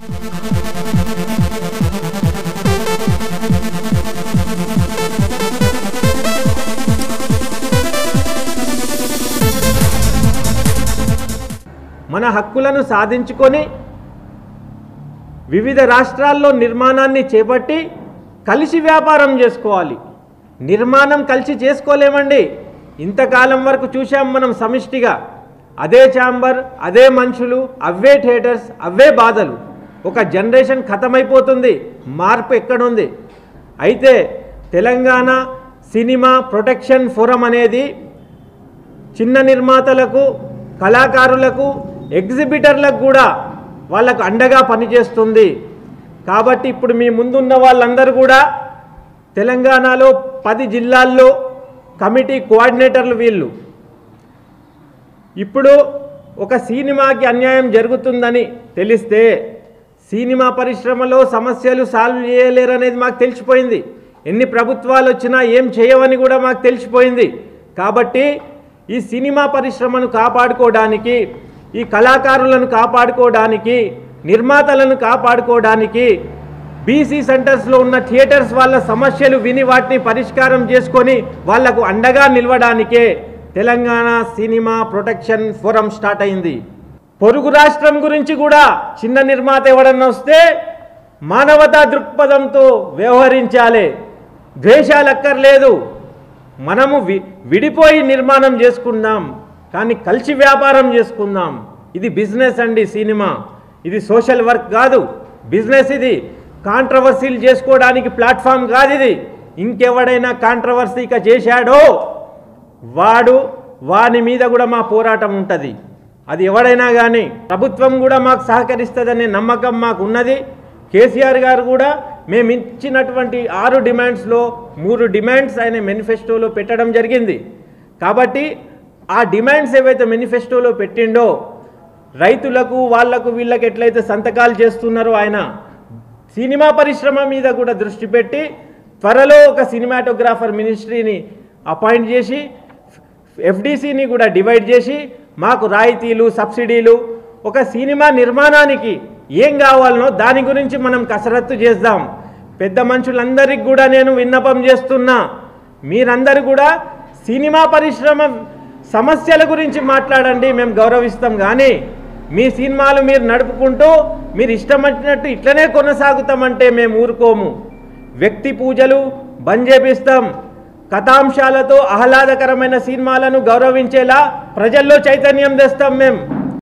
మన హక్కులను సాధించుకొని వివిధ రాష్ట్రాల్లో నిర్మాణాన్ని చేపట్టి కలిసి వ్యాపారం చేసుకోవాలి నిర్మాణం కలిసి చేసుకోలేమండి ఇంతకాలం వరకు చూసాం మనం సమిష్టిగా అదే ఛాంబర్ అదే మనుషులు అవే థియేటర్స్ అవే బాధలు ఒక జనరేషన్ ఖతమైపోతుంది మార్పు ఎక్కడుంది అయితే తెలంగాణ సినిమా ప్రొటెక్షన్ ఫోరం అనేది చిన్న నిర్మాతలకు కళాకారులకు ఎగ్జిబిటర్లకు కూడా వాళ్ళకు అండగా పనిచేస్తుంది కాబట్టి ఇప్పుడు మీ ముందున్న వాళ్ళందరూ కూడా తెలంగాణలో పది జిల్లాల్లో కమిటీ కోఆర్డినేటర్లు వీళ్ళు ఇప్పుడు ఒక సినిమాకి అన్యాయం జరుగుతుందని తెలిస్తే సినిమా పరిశ్రమలో సమస్యలు సాల్వ్ చేయలేరనేది మాకు తెలిసిపోయింది ఎన్ని ప్రభుత్వాలు వచ్చినా ఏం చేయవని కూడా మాకు తెలిసిపోయింది కాబట్టి ఈ సినిమా పరిశ్రమను కాపాడుకోవడానికి ఈ కళాకారులను కాపాడుకోవడానికి నిర్మాతలను కాపాడుకోవడానికి బీసీ సెంటర్స్లో ఉన్న థియేటర్స్ వాళ్ళ సమస్యలు విని వాటిని పరిష్కారం చేసుకొని వాళ్లకు అండగా నిలవడానికే Telangana cinema protection forum start అయింది పొరుగు రాష్ట్రం గురించి కూడా చిన్న నిర్మాత ఎవడన్నా వస్తే మానవతా దృక్పథంతో వ్యవహరించాలి ద్వేషాలు అక్కర్లేదు మనము వి విడిపోయి నిర్మాణం చేసుకుందాం కానీ కలిసి వ్యాపారం చేసుకుందాం ఇది బిజినెస్ అండి సినిమా ఇది సోషల్ వర్క్ కాదు బిజినెస్ ఇది కాంట్రవర్సీలు చేసుకోవడానికి ప్లాట్ఫామ్ కాదు ఇది ఇంకెవడైనా కాంట్రవర్సీగా చేశాడో వాడు వాని మీద కూడా మా పోరాటం ఉంటుంది అది ఎవడైనా కానీ ప్రభుత్వం కూడా మాకు సహకరిస్తుందనే నమ్మకం మాకు ఉన్నది కేసీఆర్ గారు కూడా మేము ఇచ్చినటువంటి ఆరు డిమాండ్స్లో మూడు డిమాండ్స్ ఆయన మేనిఫెస్టోలో పెట్టడం జరిగింది కాబట్టి ఆ డిమాండ్స్ ఏవైతే మేనిఫెస్టోలో పెట్టిండో రైతులకు వాళ్లకు వీళ్ళకి ఎట్లయితే సంతకాలు చేస్తున్నారో ఆయన సినిమా పరిశ్రమ మీద కూడా దృష్టి పెట్టి త్వరలో ఒక సినిమాటోగ్రాఫర్ మినిస్ట్రీని అపాయింట్ చేసి ఎఫ్డీసీని కూడా డివైడ్ చేసి మాకు రాయితీలు సబ్సిడీలు ఒక సినిమా నిర్మాణానికి ఏం కావాలనో దాని గురించి మనం కసరత్తు చేద్దాం పెద్ద మనుషులందరికీ కూడా నేను విన్నపం చేస్తున్నా మీరందరూ కూడా సినిమా పరిశ్రమ సమస్యల గురించి మాట్లాడండి మేము గౌరవిస్తాం కానీ మీ సినిమాలు మీరు నడుపుకుంటూ మీరు ఇష్టం వచ్చినట్టు ఇట్లనే కొనసాగుతామంటే మేము ఊరుకోము వ్యక్తి పూజలు బంద్ చేపిస్తాం కథాంశాలతో ఆహ్లాదకరమైన సినిమాలను గౌరవించేలా ప్రజల్లో చైతన్యం తెస్తాం మేము